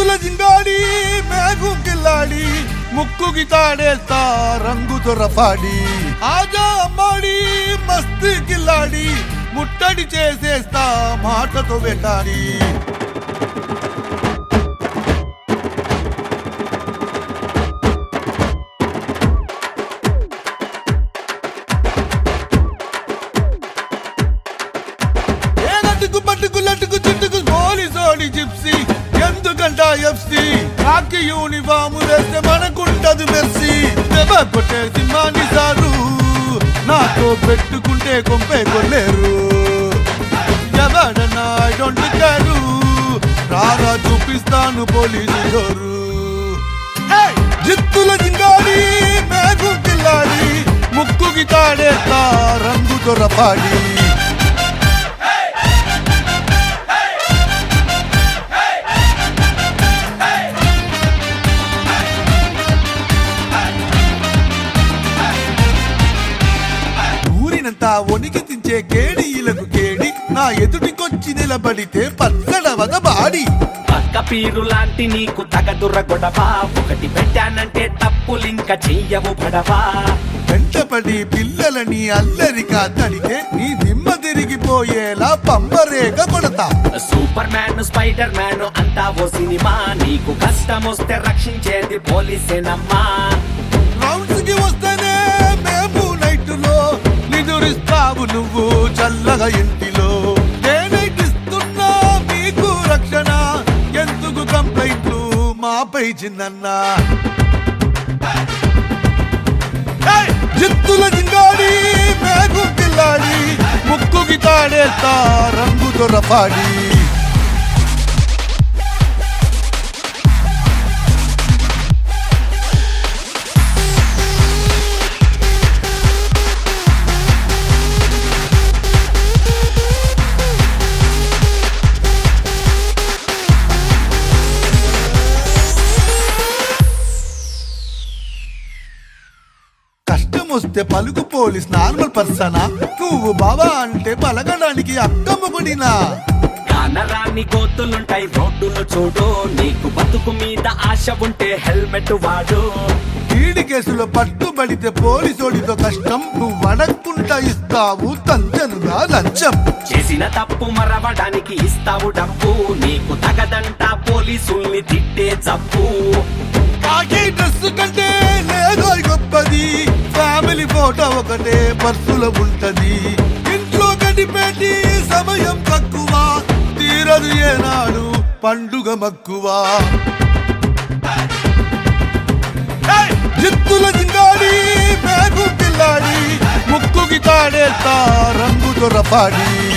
జిత్తుల జింగాడి మేఘం కిల్లాడి ముక్కుకి తాడేస్తా రంగు దొరపాడి ఆజా అమ్మాడి మస్తు కిల్లాడి ముట్టడి చేసేస్తా మాటతో వెటాడి ఏ గట్టుకు పట్టుకు లట్టుకు చుట్టుకు పోలీసోడి జిప్సీ ఎందుకంట ఎఫ్సి కాకి యూనిఫామ్ వేస్తే మనకుంటది మెర్సీ దెబ్బ కొట్టే సింహాన్ని సారు నాతో పెట్టుకుంటే కొంపే కొల్లేరు ఎవడన్నా ఐ డోంట్ కేరు రారా చూపిస్తాను పోలీసు జోరు ఏయ్! జిత్తుల జింగాడి మేఘం కిల్లాడి ముక్కుకి తాడేస్తా రంగు దొరపాడి ఊరినంతా వణికి తించే కేడీలకు కేడి నా ఎదుటికొచ్చి నిలబడితే పచ్చడవద బాడి పక్క పీరు లాంటి నీకు తగదుర గొడవా ఒకటి పెట్టానంటే తప్పులింక చెయ్యవు పడవా వెంటపడి పిల్లలని అల్లరిగా తడితే నీ దిమ్మ తిరిగిపోయేలా పంబరేగ కొడతా సూపర్ మ్యాన్ స్పైడర్ మ్యాన్ అంతా ఓ సినిమా నీకు కష్టం వస్తే రక్షించేది పోలీసేనమ్మా రౌండ్స్ కి వస్తేనే మేము నైట్లో నిదురిస్తావు నువ్వు చల్లగా ఇంటిలో ఏ నైట్ ఇస్తున్నా మీకు రక్షణ ఎందుకు కంప్లైంట్లు మాపై చిన్నన్నా ఏయ్! జిత్తుల జింగాడి మేఘు పిల్లాడి ముక్కుకి తాడేస్తా రంగు దొరపాడి కష్టం వస్తే పలుకు పోలీస్ నార్మల్ పర్సనా నువ్వు బాబా అంటే పలకడానికి అక్కమ్మగుడినా కానరాని గోతులుంటాయి రోడ్డును చూడు నీకు బతుకు మీద ఆశ ఉంటే హెల్మెట్ వాడు ఈడి కేసులో పట్టుబడితే పోలీసోడితో కష్టం నువ్వు అడగకుండా ఇస్తావు తంచనుగా లంచం చేసిన తప్పు మరవడానికి ఇస్తావు డబ్బు నీకు తగదంట పోలీసుల్ని తిట్టే జబ్బు కాకి డ్రెస్ కంటే లేదో గొప్పది ఫ్యామిలీ ఫోటో ఒకటే పర్సులో ఉంటది ఇంట్లో గడిపేటి సమయం తక్కువ తీరదు ఏనాడు పండుగ మక్కువ ఏయ్! జిత్తుల జింగాడి మేఘు పిల్లాడి ముక్కుకి తాడేస్తా రంగు దొరపాడి